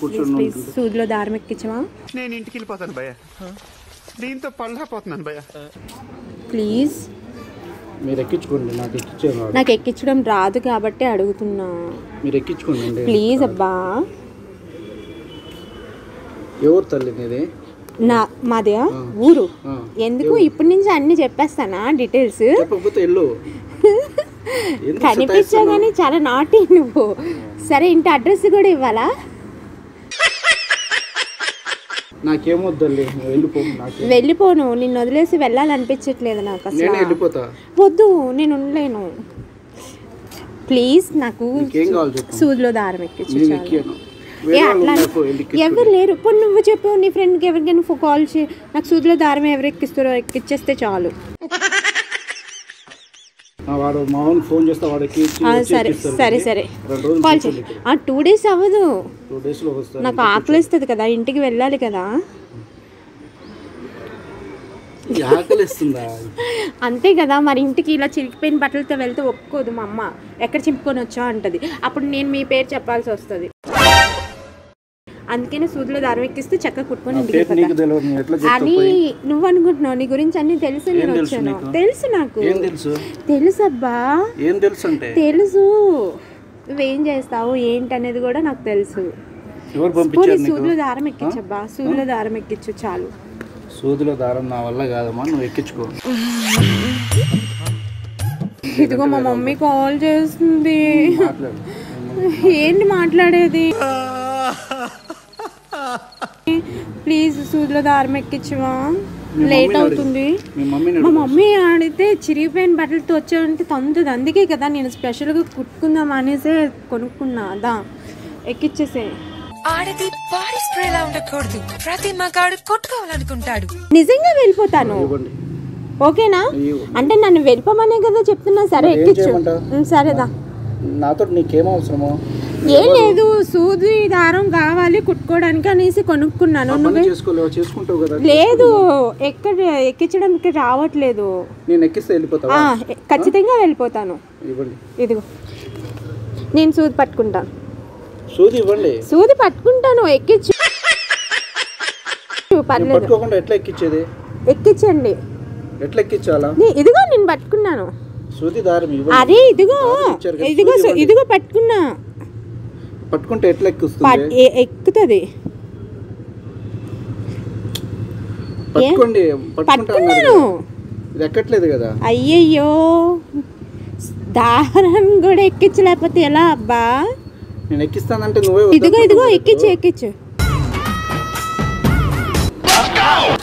కూర్చొని ప్లీజ్ ఉంటుంది. సూదిలో దారం ఎక్కించమా నేను ఇంటికి వెళ్ళిపోతాను భయ్య దీంతో పళ్ళపోతున్నాను భయ్య ప్లీజ్ మీరు ఎక్కించుకోండి నాకు ఎక్కించేది రాదు నాకు ఎక్కించడం రాదు కాబట్టి అడుగుతున్నా మీరు ఎక్కించుకోండి ప్లీజ్ అబ్బా ఎవరు తల్లి నీది నా మాదే ఊరు ఆ. ఎందుకు ఇప్పటి నుంచి అన్ని చెప్పేస్తానా డీటెయిల్స్ చెప్పకపోతే ఎల్లు ఎందుకు కనిపించా సతాయిస్తున్నావు? కానీ చాలా నాటి నువ్వు సరే ఇంటి అడ్రస్ కూడా ఇవ్వాలా నాకేమొద్దు తల్లి నువ్వు వెళ్ళిపో నాకు వెళ్ళిపోను నిన్ను వదిలేసి వెళ్ళాలనిపించట్లేదు నాకు నేనే అసలు వెళ్ళిపోతా వద్దు నేను ఉండలేను ప్లీజ్ నాకు నీకేం కావాలి చెప్పు సూదిలో దారం ఎక్కించు నేను చాలు. ఎక్కియాను ఏ వేరే వాళ్ళు అట్లా ఉన్నారు, వెళ్ళి ఎక్కించుకో. ఎవరు లేరు పోనీ నువ్వు చెప్పు నీ ఫ్రెండ్కి ఎవరికైనా ఫో- కాల్ చేయి నాకు సూదిలో దారం ఎవరు ఎక్కిస్తారో ఎక్కిచ్చేస్తే చాలు ఆ, వాడు మా వాడిని ఫోన్ చేస్తే వాడు ఎక్కించి ఆ, వచ్చి సరే ఎక్కిస్తాడు. సరే సరే రెండు రోజులు కాల్ కూర్చోండి చేయి ఇక్కడ. ఆ టూ డేస్ అవ్వదు టూ డేస్ లో వస్తాను నాకు ఆకలిస్తుంది కదా ఇంటికి వెళ్ళాలి కదా ఈ ఆకలిస్తుందా అంతే కదా మరి ఇంటికి ఇలా చిరిగిపోయిన బట్టలతో వెళ్తే ఒప్పుకోదు మా అమ్మ ఎక్కడ చింపుకొని వచ్చా అంటది అప్పుడు నేను మీ పేరు చెప్పాల్సి వస్తుంది అందుకనే సూదిలో దారం ఎక్కిస్తే చక్కగా కుట్టుకొని నా ఇంటికి పేరు నీకు వెళ్ళిపోతా. తెలియదు నువ్వు ఎట్లా అని చెప్తావు నువ్వు అనుకుంటున్నావు నీ గురించి అన్ని తెలుసు నేను ఏం తెలుసు వచ్చాను నీకు? తెలుసు నాకు ఏం తెలుసు తెలుసు అబ్బా ఏం తెలుసు అంటే తెలుసు నువ్వేం చేస్తావు ఏంటి అనేది కూడా నాకు తెలుసు ఎవరు పోనీ పంపించారు నీకు సూదిలో దారం ఎక్కించబ్బా సూదిలో దారం ఎక్కించు చాలు సూదిలో దారం నా వల్ల కాదమ్మా నువ్వు ఎక్కించుకో ఇదిగో మా మమ్మీ కాల్ చేస్తుంది మాట్లాడు ఏంటి మాట్లాడేది ప్లీజ్ సూదిలో దారం ఎక్కించవా మీ లేట్ మమ్మీని అవుతుంది మీ మమ్మీని మా అడుగు. మమ్మీ ఆడితే చిరిగిపోయిన బట్టలతో వచ్చావంటే తంతుంది అందుకే కదా నేను స్పెషల్గా కుట్టుకుందాం అనేసే కొనుక్కున్నా అదా ఎక్కిచ్చేసే ఆడది బాడీ స్ప్రేలా ఉండకూడదు ప్రతి మగాడు కొట్టుకోవాలనుకుంటాడు నిజంగా వెళ్ళిపోతాను ఇవ్వండి ఓకేనా ఇవ్వు. అంటే నన్ను వెళ్ళిపోమనే కదా చెప్తున్నా సరే మరి ఏం ఎక్కించు చేయమంటావు? ఉం, సరేదా నాతో నీకేం అవసరమో ఏం లేదు సూది దారం కావాలి కుట్టుకోవడానికి అనేసి కొనుక్కున్నాను ఆ పని నువ్వే చేసుకోలేవా చేసుకుంటావు కదా లేదు ఎక్కడ ఎక్కించడానికి రావట్లేదు నేను ఎక్కిస్తే వెళ్ళిపోతావా ఆ, ఎ- ఖచ్చితంగా వెళ్ళిపోతాను ఇవ్వండి ఇదిగో నేను సూది పట్టుకుంటాను సూది ఇవ్వండి సూది పట్టుకుంటాను ఎక్కించు నేను పర్లేదు పట్టుకోకుండా ఎట్లా ఎక్కించేది ఎక్కించండి ఎట్లా ఎక్కించాలా నీ- ఇదిగో నేను పట్టుకున్నాను సూది దారం ఇవ్వండి అరే ఇదిగో ఇచ్చారు కదా, ఇదిగో సూది సు- ఇవ్వండి. ఇదిగో పట్టుకున్నా పట్టుకుంటే ఎట్లా ఎక్కిస్తుంది పట్- ఎ- ఎక్కుతుంది పట్టుకోండి పట్టుకుంటా అన్నారు పట్టుకున్నాను కదా. ఇది ఎక్కట్లేదు కదా అయ్యయ్యో దారం కూడా ఎక్కించలేకపోతే ఎలా అబ్బా నేను ఎక్కిస్తానంటే నువ్వే ఇదిగో వద్దంటున్నావు ఇదిగో కదా ఎక్కించు ఇప్పుడు. ఎక్కించు